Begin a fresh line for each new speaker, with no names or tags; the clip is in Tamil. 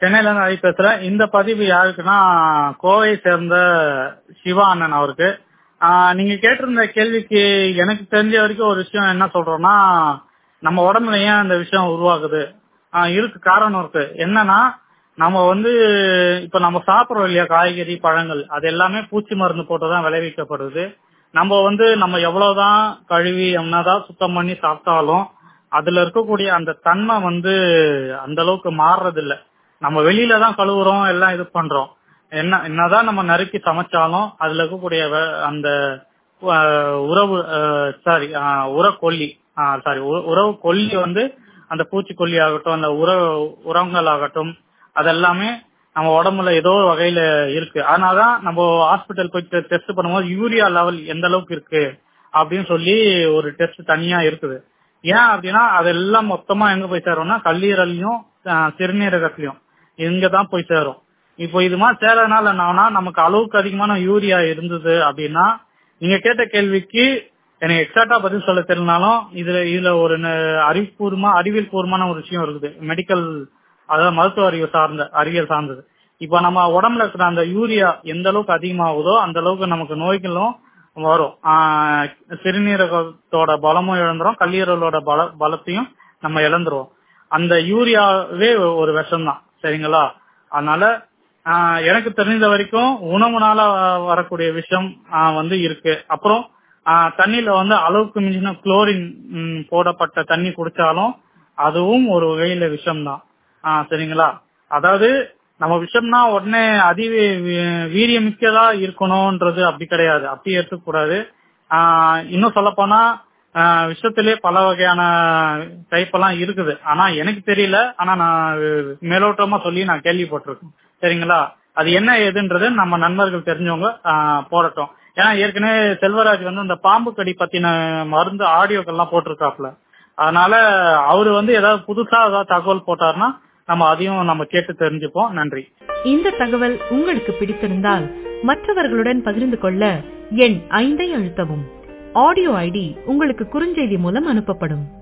சென்னையில இருந்து அழி பேசுறேன் இந்த பதிவு யாருக்குன்னா கோவை சேர்ந்த சிவா அண்ணன் அவருக்கு ஆஹ் நீங்க கேட்டிருந்த கேள்விக்கு எனக்கு தெரிஞ்ச வரைக்கும் ஒரு விஷயம் என்ன சொல்றோம்னா நம்ம உடம்புல ஏன் இந்த விஷயம் உருவாகுது ஆஹ் இருக்கு காரணம் இருக்கு என்னன்னா நம்ம வந்து இப்ப நம்ம சாப்பிடுறோம் இல்லையா காய்கறி பழங்கள் அது எல்லாமே பூச்சி மருந்து போட்டுதான் விளைவிக்கப்படுது நம்ம வந்து நம்ம எவ்வளவுதான் கழுவி என்னதான் சுத்தம் பண்ணி சாப்பிட்டாலும் அதுல இருக்கக்கூடிய அந்த தன்மை வந்து அந்த அளவுக்கு மாறுறது இல்ல நம்ம வெளியில தான் கழுவுறோம் எல்லாம் இது பண்றோம் என்ன என்னதான் நம்ம நறுக்கி சமைச்சாலும் அதுல இருக்கக்கூடிய வ- அந்த அஹ், உறவு சாரி உரக்கொல்லி சாரி உறவு கொல்லி வந்து அந்த பூச்சிக்கொல்லி ஆகட்டும் அந்த உர உரங்கள் ஆகட்டும் அதெல்லாமே நம்ம உடம்புல ஏதோ ஒரு வகையில இருக்கு அதனாலதான் நம்ம ஹாஸ்பிட்டல் போய் டெஸ்ட் பண்ணும்போது யூரியா லெவல் எந்த அளவுக்கு இருக்கு அப்படின்னு சொல்லி ஒரு டெஸ்ட் தனியா இருக்குது ஏன் அப்படின்னா அதெல்லாம் மொத்தமா எங்க போய் சேரும்னா கல்லீரலையும் அஹ், சிறுநீரகத்திலையும் இங்க தான் போய் சேரும் இப்போ இது மாதிரி சேரனால என்னன்னா நமக்கு அளவுக்கு அதிகமான யூரியா இருந்தது அப்படின்னா நீங்க கேட்ட கேள்விக்கு எனக்கு எக்ஸாக்டா பதில் சொல்ல தெரியலனாலும் இதுல இதுல ஒரு ந- அறிவுபூர்வமா அறிவியல் பூர்வமான ஒரு விஷயம் இருக்குது மெடிக்கல் அதாவது மருத்துவ அறிவு சார்ந்த அறிவியல் சார்ந்தது இப்ப நம்ம உடம்புல இருக்கிற அந்த யூரியா எந்த அளவுக்கு அதிகமாகுதோ அந்த அளவுக்கு நமக்கு நோய்களும் வரும் ஆஹ் சிறுநீரகத்தோட பலமும் இழந்துரும் கல்லீரலோட பல பலத்தையும் நம்ம இழந்துருவோம் அந்த யூரியாவே ஒரு விஷம் தான் சரிங்களா அதனால ஆஹ் எனக்கு தெரிஞ்ச வரைக்கும் உணவுனால வரக்கூடிய விஷம் ஆஹ் வந்து இருக்கு அப்புறம் ஆஹ் தண்ணியில வந்து அளவுக்கு மிஞ்சின குளோரின் ம், போடப்பட்ட தண்ணி குடிச்சாலும் அதுவும் ஒரு வகையில விஷம் தான் ஆஹ் சரிங்களா அதாவது நம்ம விஷம்னா உடனே அதி வீ- வீரியமிக்கதா இருக்கணும்ன்றது அப்படி கிடையாது அப்படி எடுத்துக்க கூடாது ஆஹ் இன்னும் சொல்ல போனா ஆஹ் விஷத்திலே பல வகையான டைப் எல்லாம் இருக்குது ஆனா எனக்கு தெரியல ஆனா நான் மேலோட்டமா சொல்லி நான் கேள்விப்பட்டிருக்கேன் சரிங்களா அது என்ன ஏதுன்றது நம்ம நண்பர்கள் தெரிஞ்சவங்க ஆஹ் போடட்டும் ஏன்னா ஏற்கனவே செல்வராஜ் வந்து அந்த பாம்பு கடி பத்தின மருந்து ஆடியோக்கெல்லாம் போட்டிருக்காப்ல அதனால அவரு வந்து ஏதாவது புதுசா ஏதாவது தகவல் போட்டாருன்னா நம்ம அதையும் நம்ம கேட்டு தெரிஞ்சுப்போம் நன்றி
இந்த தகவல் உங்களுக்கு பிடித்திருந்தால் மற்றவர்களுடன் பகிர்ந்து கொள்ள எண் ஐந்தை அழுத்தவும் ஆடியோ ஐடி உங்களுக்கு குறுஞ்செய்தி மூலம் அனுப்பப்படும்